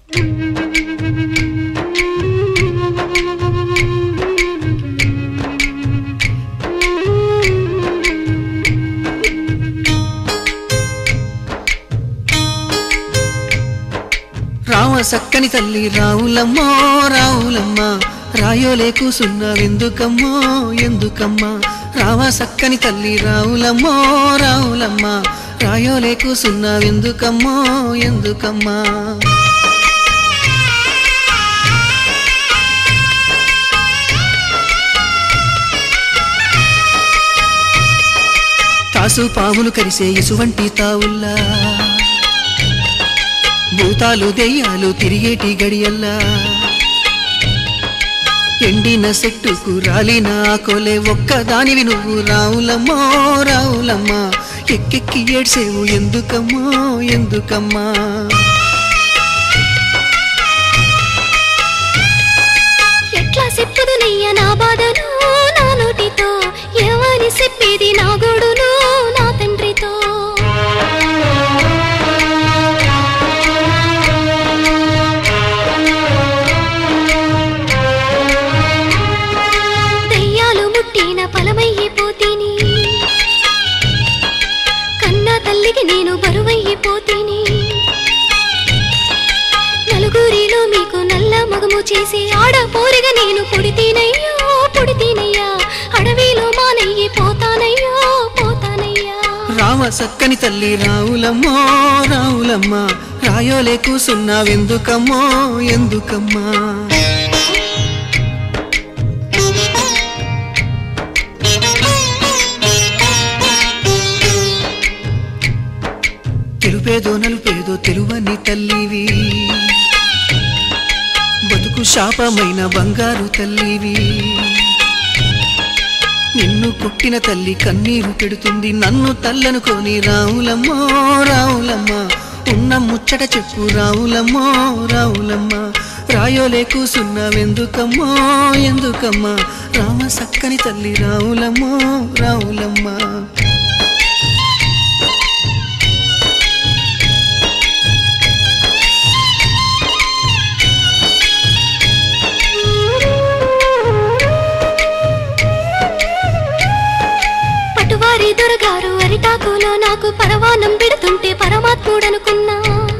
రామ సక్కని తల్లి రావులమ్మో రావులమ్మ రాయోలే కూసున్నావెందుకమ్మో ఎందుకమ్మా రామ సక్కని తల్లి రావులమ్మో రావులమ్మ రాయోలే కూసున్నావెందుకమ్మో ఎందుకమ్మా తాసు పాములు కరిసే ఇసువంటి తావుల్లా భూతాలు దెయ్యాలు తిరిగేటి గడియల్లా ఎండిన సెట్టుకు రాలిన కొలే ఒక్కదానివి నువ్వు రావులమ్మో రావులమ్మా ఎక్కెక్కి ఏడ్సేవు ఎందుకమ్మో ఎందుకమ్మా ఎట్లా చెప్పుదునయ్య నా బాధను నా నోటితో ఎవరి చెప్పేది నా గోడును నా తండ్రితో దయ్యాలు ముట్టిన ఫలమయ్యిపోతీని కన్నా తల్లికి నేను బరువయ్యిపోతీని నలుగురిలో మీకు నల్ల మగము చేసి ఆడ పోరిగా నేను పుడితేనయ్యో పుడితేనయ్యా అడవిలో మానయ్యి పోతానయ్యో పోతానయ్యా రామ సక్కని తల్లి రావులమ్మో రావులమ్మ రాయోలే కూసున్నావెందుకమ్మో ఎందుకమ్మా తెలుపేదో నలుపేదో తెలువని తల్లివి బతుకు శాపమైన బంగారు తల్లివి నిన్ను కొట్టిన తల్లి కన్నీరు పెడుతుంది నన్ను తల్లనుకొని రావులమ్మో రావులమ్మ ఉన్న ముచ్చట చెప్పు రావులమ్మో రావులమ్మ రాయోలే కూసున్నావెందుకమ్మో ఎందుకమ్మా రామ సక్కని తల్లి రావులమ్మో రావులమ్మ పటువారి దొరగారు అరిటాకులో నాకు పరవానం పెడుతుంటే పరమాత్ముడనుకున్నా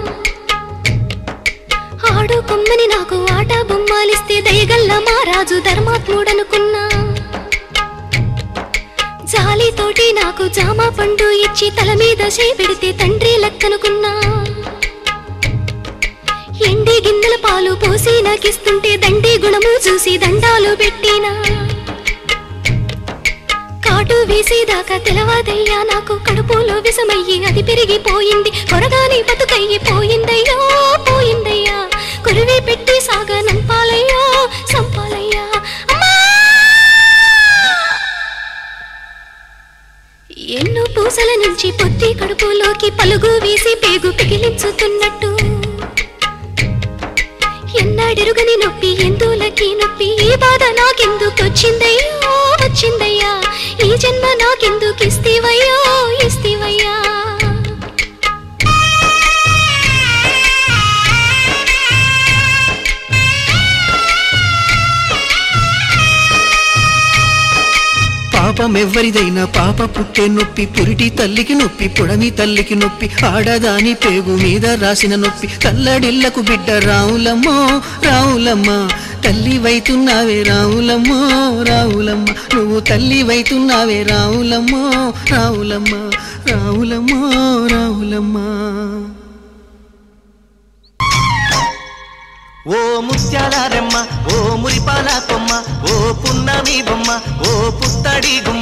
ఆడు కొమ్మని నాకు ఆట బొమ్మాలిస్తే దయగల్ల మారాజు ధర్మాత్ముడనుకున్నా జాలితోటి నాకు జామ పండు ఇచ్చి తల మీద చేయి పెడితే తండ్రి లెక్కనుకున్నా ఎండి గిన్నెల పాలు పోసి నాకిస్తుంటే దండి గుణము చూసి దండాలు పెట్టినా కాటు వేసేదాకా తెలవదయ్యా నాకు కడుపులో విషమయ్యి అది పెరిగిపోయింది కొరగాని బతుకయ్యి పోయిందయ్యో పోయిందయ్యా కొరివి పెట్టి సాగా నంపాలయ్యో సంపాలయ్యా అమ్మా! ఎన్నో పూసల నుంచి పొత్తి కడుపులోకి పలుగు వేసి పేగు పిగిలించుతున్నట్టు ఎన్నాడెరుగని నొప్పి ఎందులకి నొప్పి ఈ బాధ నాకెందుకు వచ్చిందయ్యో వచ్చిందయ్యా ఈ జన్మ నాకెందుకు ఇస్తీవయ్యో ఇస్తీవయ్యా పాపమెవ్వరిదైనా పాప పుట్టే నొప్పి పురిటి తల్లికి నొప్పి పుడమి తల్లికి నొప్పి ఆడదాని పేగు మీద రాసిన నొప్పి కల్లడిల్లకు బిడ్డ రావులమ్మో రావులమ్మ తల్లి వైతున్నావే రావులమ్మో రావులమ్మ నువ్వు తల్లి వైతున్నావే రావులమ్మో రావులమ్మ రావులమ్మో రావులమ్మ ఓ ముత్యాల రెమ్మ ఓ మురిపాల కొమ్మ ఓ పున్నమి బొమ్మ ఓ పుత్తడి గుమ్మ